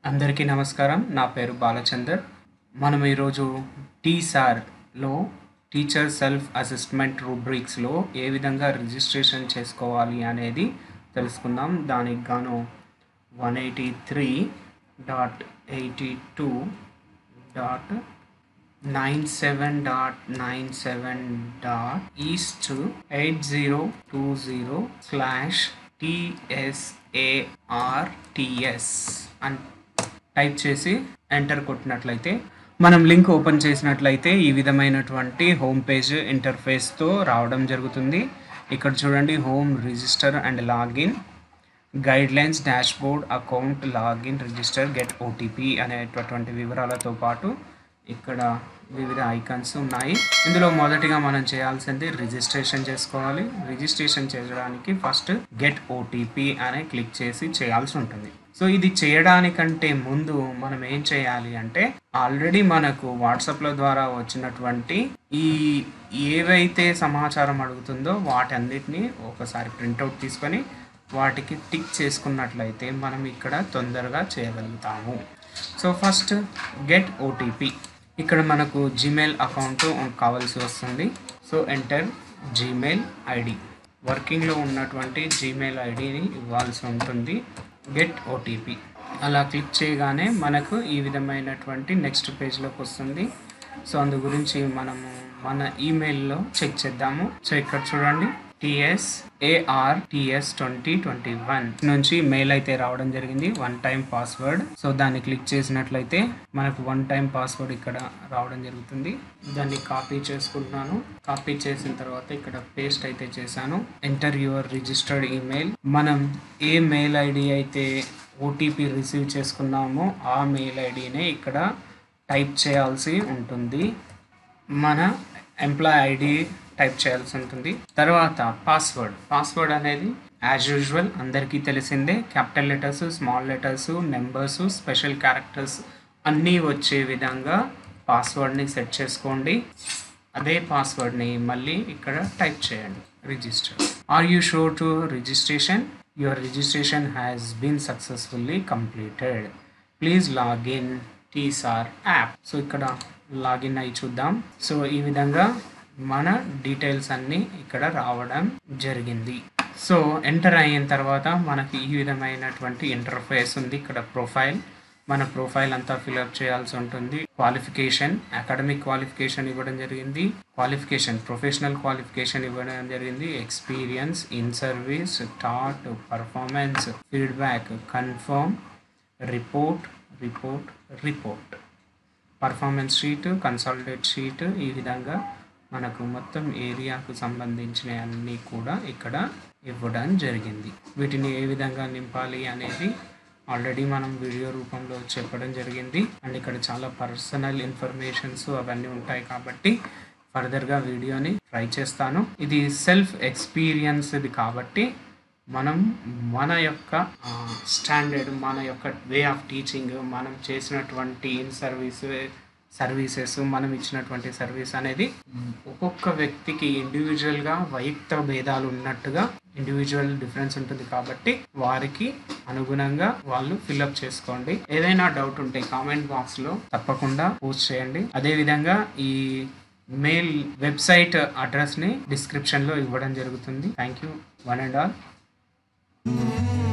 అందరికీ నమస్కారం నా పేరు బాలచందర్ మనం ఈరోజు టీసార్లో టీచర్ సెల్ఫ్ అసెస్మెంట్ రూబ్రిక్స్లో ఏ విధంగా రిజిస్ట్రేషన్ చేసుకోవాలి అనేది తెలుసుకుందాం దానికి గాను one eighty three dot eighty two dot nine seven dot nine seven dot east eight zero two zero slash TSARTS అని టైప్ చేసి ఎంటర్ కొట్టినట్లయితే మనం లింక్ ఓపెన్ చేసినట్లయితే ఈ విధమైనటువంటి హోమ్ పేజ్ ఇంటర్ఫేస్తో రావడం జరుగుతుంది ఇక్కడ చూడండి home register and login guidelines dashboard account login register get OTP అనేటటువంటి వివరాలతో పాటు ఇక్కడ వివిధ ఐకాన్స్ ఉన్నాయి ఇందులో మొదటిగా మనం చేయాల్సింది రిజిస్ట్రేషన్ చేసుకోవాలి రిజిస్ట్రేషన్ చేయడానికి ఫస్ట్ గెట్ ఓటీపీ అనే క్లిక్ చేసి చేయాల్సి ఉంటుంది సో ఇది చేయడానికంటే ముందు మనం ఏం చేయాలి అంటే ఆల్రెడీ మనకు వాట్సాప్ల ద్వారా వచ్చినటువంటి ఈ ఏవైతే సమాచారం అడుగుతుందో వాటన్నిటిని ఒకసారి ప్రింట్అవుట్ తీసుకొని వాటికి టిక్ చేసుకున్నట్లయితే మనం ఇక్కడ తొందరగా చేయగలుగుతాము సో ఫస్ట్ గెట్ ఓటీపీ ఇక్కడ మనకు జీమెయిల్ అకౌంట్ కావాల్సి వస్తుంది సో ఎంటర్ జీమెయిల్ ఐడి వర్కింగ్లో ఉన్నటువంటి జీమెయిల్ ఐడిని ఇవ్వాల్సి ఉంటుంది గెట్ ఓటీపీ అలా క్లిక్ చేయగానే మనకు ఈ విధమైనటువంటి నెక్స్ట్ పేజ్లోకి వస్తుంది సో అందు గురించి మనము మన ఈమెయిల్లో చెక్ చేద్దాము సో ఇక్కడ చూడండి TS AR TS twenty twenty one నుంచి మెయిల్ అయితే రావడం జరిగింది వన్ టైం పాస్వర్డ్ సో దాన్ని క్లిక్ చేసినట్లయితే మనకు వన్ టైం పాస్వర్డ్ ఇక్కడ రావడం జరుగుతుంది దాన్ని కాపీ చేసుకుంటున్నాను కాపీ చేసిన తర్వాత ఇక్కడ పేస్ట్ అయితే చేశాను ఎంటర్ యువర్ రిజిస్టర్డ్ ఈమెయిల్ మనం ఏ మెయిల్ ఐడి అయితే ఓటీపీ రిసీవ్ చేసుకున్నామో ఆ మెయిల్ ఐడినే ఇక్కడ టైప్ చేయాల్సి ఉంటుంది మన ఎంప్లాయ్ ఐడి టైప్ చేయాల్సి ఉంటుంది తర్వాత పాస్వర్డ్ పాస్వర్డ్ అనేది యాజ్ యూజువల్ అందరికీ తెలిసిందే capital letters small letters numbers special characters అన్నీ వచ్చే విధంగా పాస్వర్డ్ని సెట్ చేసుకోండి అదే పాస్వర్డ్ని మళ్ళీ ఇక్కడ టైప్ చేయండి register are you sure to registration your registration has been successfully completed please login TSAR app so ఇక్కడ లాగిన్ అయి చూద్దాం సో ఈ విధంగా మన డీటెయిల్స్ అన్నీ ఇక్కడ రావడం జరిగింది సో ఎంటర్ అయిన తర్వాత మనకి ఈ విధమైనటువంటి ఇంటర్ఫేస్ ఉంది ఇక్కడ ప్రొఫైల్ మన ప్రొఫైల్ అంతా ఫిల్అప్ చేయాల్సి ఉంటుంది క్వాలిఫికేషన్ అకాడమిక్ క్వాలిఫికేషన్ ఇవ్వడం జరిగింది క్వాలిఫికేషన్ ప్రొఫెషనల్ క్వాలిఫికేషన్ ఇవ్వడం జరిగింది experience in service taught performance feedback confirm report report report performance sheet consolidate sheet ఈ విధంగా మనకు మొత్తం ఏరియాకు సంబంధించిన అన్నీ కూడా ఇక్కడ ఇవ్వడం జరిగింది వీటిని ఏ విధంగా నింపాలి అనేది ఆల్రెడీ మనం వీడియో రూపంలో చెప్పడం జరిగింది అండ్ ఇక్కడ చాలా పర్సనల్ ఇన్ఫర్మేషన్స్ అవన్నీ ఉంటాయి కాబట్టి ఫర్దర్గా వీడియోని ట్రై చేస్తాను ఇది సెల్ఫ్ ఎక్స్పీరియన్స్ది కాబట్టి మనం మన యొక్క స్టాండర్డ్ మన యొక్క వే ఆఫ్ టీచింగ్ మనం చేసినటువంటి ఇన్ సర్వీస్ సర్వీసెస్ మనం ఇచ్చినటువంటి సర్వీస్ అనేది ఒక్కొక్క వ్యక్తికి ఇండివిజువల్గా వైయక్త భేదాలు ఉన్నట్టుగా ఇండివిజువల్ డిఫరెన్స్ ఉంటుంది కాబట్టి వారికి అనుగుణంగా వాళ్ళు ఫిల్అప్ చేసుకోండి ఏదైనా డౌట్ ఉంటే కామెంట్ బాక్స్లో తప్పకుండా పోస్ట్ చేయండి అదేవిధంగా ఈ మెయిల్ వెబ్సైట్ అడ్రస్ని డిస్క్రిప్షన్లో ఇవ్వడం జరుగుతుంది thank you one and all